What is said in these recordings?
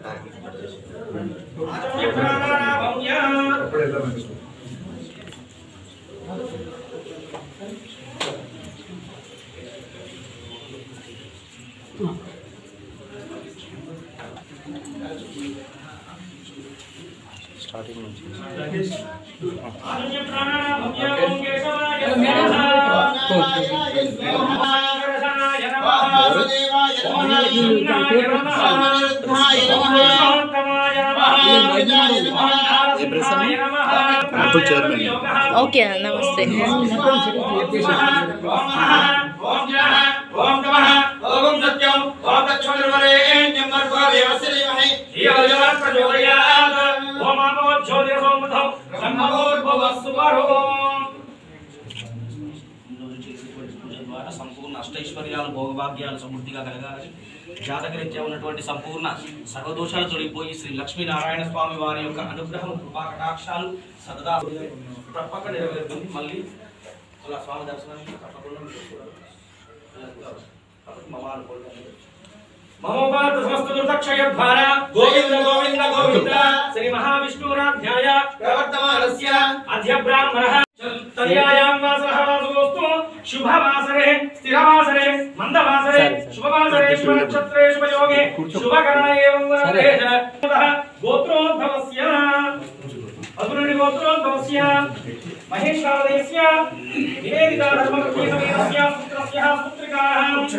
Starting నుంచి okay నమస్తే ద్వారా సంపూర్ణ అష్టైశ్వర్యాలు భోగభాగ్యాలు సమృద్ధిగా కలగాలి జాతకరీత్యా ఉన్నటువంటి సంపూర్ణ సర్వదోషాలు తొలగిపోయి శ్రీ లక్ష్మీనారాయణ స్వామి వారి యొక్క అనుగ్రహం కృపా కటాక్షాలు సదా తప్పక నెరవేరుతుంది మళ్ళీ అలా స్వామి దర్శనానికి తప్పకుండా మీరు చూడాలి. కాబట్టి మమ అనుకోండి మమోపాత సమస్త దుర్దక్షయద్వార గోవింద గోవింద గోవింద శ్రీ మహావిష్ణురాధ్యాయ ప్రవర్తమానస్య అద్య బ్రాహ్మణః తదియాయాం వాసరః వాసోస్తు శుభవాసరే స్థిరవాసరే మందవాసరే శుభవాసరే శుభనక్షత్రే శుభయోగే శుభకరణ ఏవం వరదేశ గోత్రోద్భవస్య అదురుని గోత్రోద్భవస్య మహేశ్వరదేశస్య నివేదితాధర్మకృతీసమేతస్య పుత్రస్య పుత్రికాः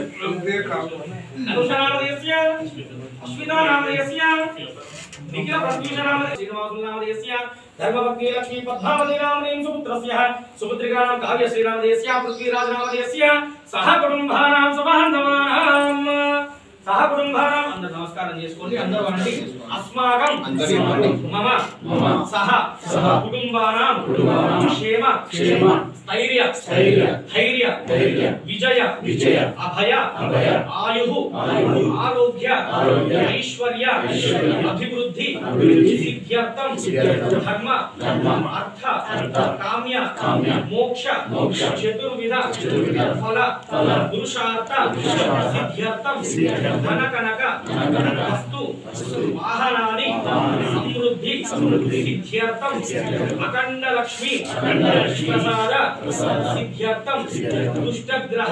అనుషానామదేశస్య అశ్వితానామదేశస్య నిఖిల ప్రత్యూషనామదేశ శ్రీనివాసునామదేశస్య ధర్మపత్ని లక్ష్మీ పద్మావతి నామనేం సుపుత్రస్య సుపుత్రికాణం కావ్య శ్రీనామదేశస్య పృథ్వీరాజనామదేశస్య సహ కుటుంబానాం సమాంధమానాం సహ కుటుంబానాం అందరూ నమస్కారం చేసుకోండి అందరూ అనండి అస్మాకం మమ సహ కుటుంబానాం క్షేమ స్థైర్య ధైర్య విజయ విజయ అభయ అభయ ఆయు ఆరోగ్య ఐశ్వర్య అభివృద్ధి సిద్ధ్యర్థం ధర్మ అర్థ కామ్య మోక్ష చతుర్విధ ఫల పురుషార్థ సిద్ధ్యర్థం ధన కనక వస్తు వాహనాని సమృద్ధి సిద్ధ్యర్థం అఖండ లక్ష్మి ప్రసాద సిద్ధ్యర్థం దుష్టగ్రహ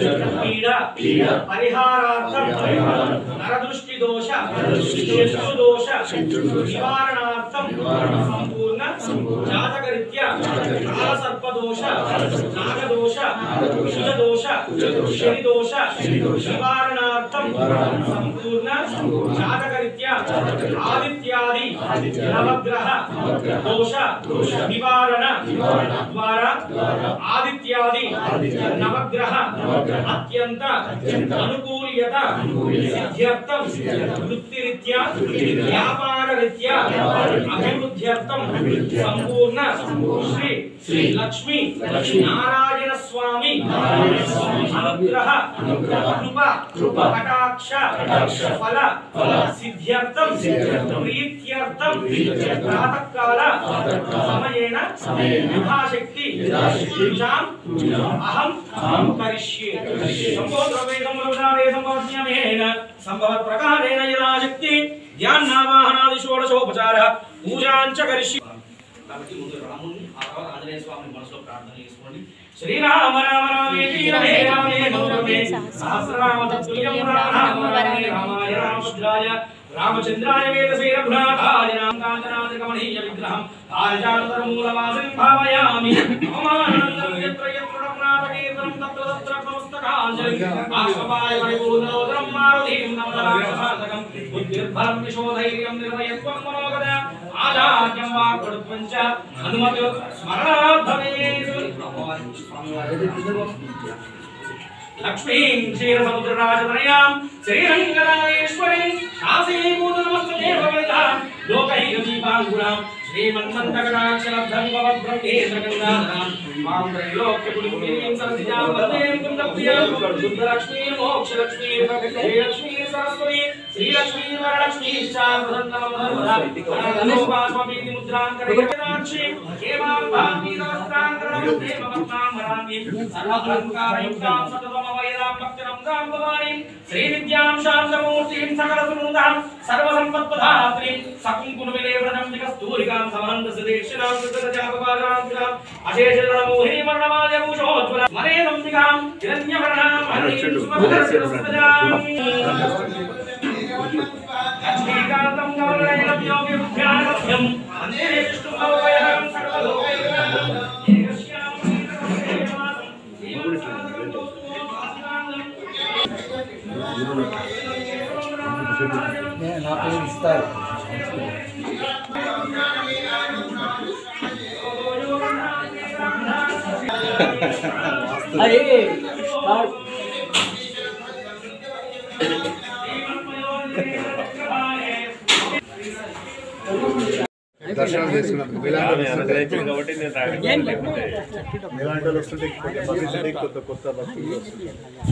పీడ పరిహారార్థం నరదృష్టి దోష శత్రు దోష నివారణార్థం సంపూర్ణ జాతకరీత్యా కాలసర్పదోష నాగదోష కుజదోష శనిదోష నివారణార్థం సంపూర్ణ జాతకరీత్యా ఆదిత్యాది నవగ్రహ దోష నివారణ ద్వారా ఆదిత్యాది నవగ్రహ అత్యంత అనుకూల్యత సిద్ధ్యర్థం వృత్తిరీత్యా వ్యాపారరీత్యా అభివృద్ధ్యర్థం సంపూర్ణ శ్రీ శ్రీ లక్ష్మీ నారాయణ స్వామి అనుగ్రహ కృప కృప కటాక్ష ఫల సిద్ధ్యర్థం ప్రీత్యర్థం ప్రాతకాల సమయేన యథాశక్తి పూజాం అహం కరిష్యే సంభో ద్రవ్యేదం వరుణాదే సంభవజ్ఞమేన సంభవత్ ప్రకారేణ యథాశక్తి ధ్యాన్నావాహనాది షోడశోపచార పూజాంచ కరిష్యే కాబట్టి ముందు రాముని ఆ తర్వాత ఆంజనేయ స్వామి మనసులో ప్రార్థన చేసుకోండి శ్రీరామ రామ రామేతి రమే రామే నమోరమే సహస్రనామ తత్తుల్యం రామ రామ రామే రామాయ రామభద్రాయ రామచంద్రాయ వేదసే రఘునాథాయ రామకాంతనాథకమనీయ విగ్రహం ఆర్జానుతరమూలవాసం భావయామి అవమానందం యత్ర యత్ర రఘునాథకీర్తనం తత్ర తత్ర నమస్తకాంజలి ఆశ్వపాయ పరిపూర్ణోదరం మారుతీం నమదరాక్షసాంతకం బుద్ధిర్బలం విశోధైర్యం నిర్వయత్వం మనోగద ఆచార్యం వాక్పడుత్వం చ హనుమత్ స్మరణార్థమేతు లక్ష్మీం క్షీరసముద్రరాజతనయాం శ్రీరంగరాజేశ్వరీం శాసీమూలనమస్తకే భగవతాం లోకైకదీపాంగురాం శ్రీమన్మంతకటాక్షలబ్ధం భవద్బ్రహ్మేంద్రగంగాధరాం మాం త్రైలోక్యకుటుంబినీం సరసిజాం వందేం కుందప్రియాం శుద్ధలక్ష్మీర్ మోక్షలక్ష్మీర్ శ్రీలక్ష్మీర్ సరస్వతి శ్రీలక్ష్మీర్ వరలక్ష్మీశ్చాం ప్రసన్నమధర్మధాలోపాస్మపీతి ముద్రాంకరయక్షి హేమాంబామీరవస్త్రాంకరణముద్రేమవత్నామరామి సర్వలంకారయుక్తాం సతతమవైరాం భక్తిరంగాం భవానీం శ్రీవిద్యాం శాంతమూర్తిం సకలసునుదాం సర్వసంపత్ సమర్పధాత్రి సకుంకుమ విలేవనం వికస్తూరికాం సమంత సదేక్షణాం సుతజాపపాదాంతికాం అశేషణ మోహిని వర్ణమాల్య భూషోజ్వల మరేదంతికాం హిరణ్యవర్ణాం హరిం సుభద్రసుభద్రాం లక్ష్మీకాంతం గౌరవైనం యోగిభ్యాగభ్యం వందే విష్ణుభవయహం సర్వలోకైకనాథం ఏకశ్యాం శ్రీకృష్ణదేవాసం నా పేరు ఇస్తారు అదే దర్శనం చేసుకున్నాం ఇలాంటి ఇలాంటి వాళ్ళు వస్తుంటే పబ్లిసిటీ కొత్త కొత్త భక్తులు వస్తుంటారు.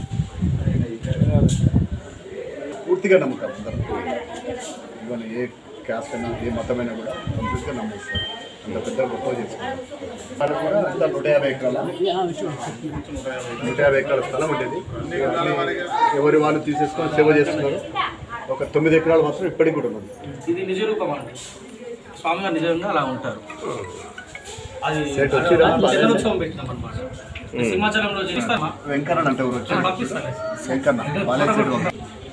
పూర్తిగా నమ్ముతారు అందరూ ఇవాళ ఏ క్యాస్ట్ అయినా ఏ మతమైనా కూడా కంప్లీట్గా నమ్మేస్తారు అంత పెద్ద గొప్ప చేసుకుంటారు వాళ్ళు కూడా అంత నూట యాభై ఎకరాల నూట యాభై ఎకరాల స్థలం ఉండేది దాన్ని ఎవరి వాళ్ళు తీసేసుకొని సేవ చేస్తున్నారు ఒక తొమ్మిది ఎకరాలు మాత్రం ఇప్పటికి కూడా ఉన్నది ఇది నిజ రూపం అండి స్వామివారు నిజంగా అలా ఉంటారు అది సెట్ వచ్చిరా? జనోత్సవం పెట్టినాం అనమాట సింహాచలంలో చేస్తామా వెంకన్న అంటే ఎవరు వచ్చారు పంపిస్తాను వెంకన్న బాలేశ్వరి